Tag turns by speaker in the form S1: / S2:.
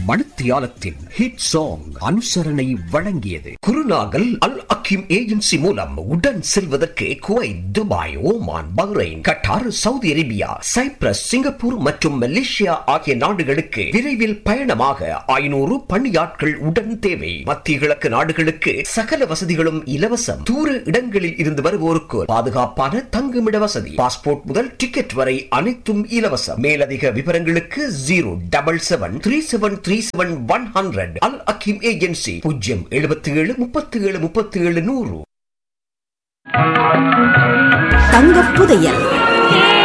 S1: மணித்தியாலத்தின் hit song அனுசரணை வழங்கியது குருநாகல் அல் அக்கிம் agency மூலம் உடன் செல்வதற்கு Kuwait Dubai Oman Bahrain Qatar Saudi Arabia Cyprus Singapore மற்றும் மலேசியா ஆகிய நாடுகளுக்கு விரைவில் பயணமாக ஐநூறு பணியாட்கள் உடன் தேவை மத்திய கிழக்கு நாடுகளுக்கு சகல வசதிகளும் இலவசம் தூர இடங்களில் இருந்து வருவோருக்கு பாதுகாப்பான தங்குமிட வசதி பாஸ்போர்ட் முதல் டிக்கெட் வரை அனைத்தும் இலவசம் மேலதிக விவரங்களுக்கு zero double seven three seven three seven one hundred Al Hakim agency பூஜ்ஜியம் எழுபத்தி ஏழு முப்பத்தி ஏழு முப்பத்தி ஏழு நூறு
S2: தங்கப் புதையல்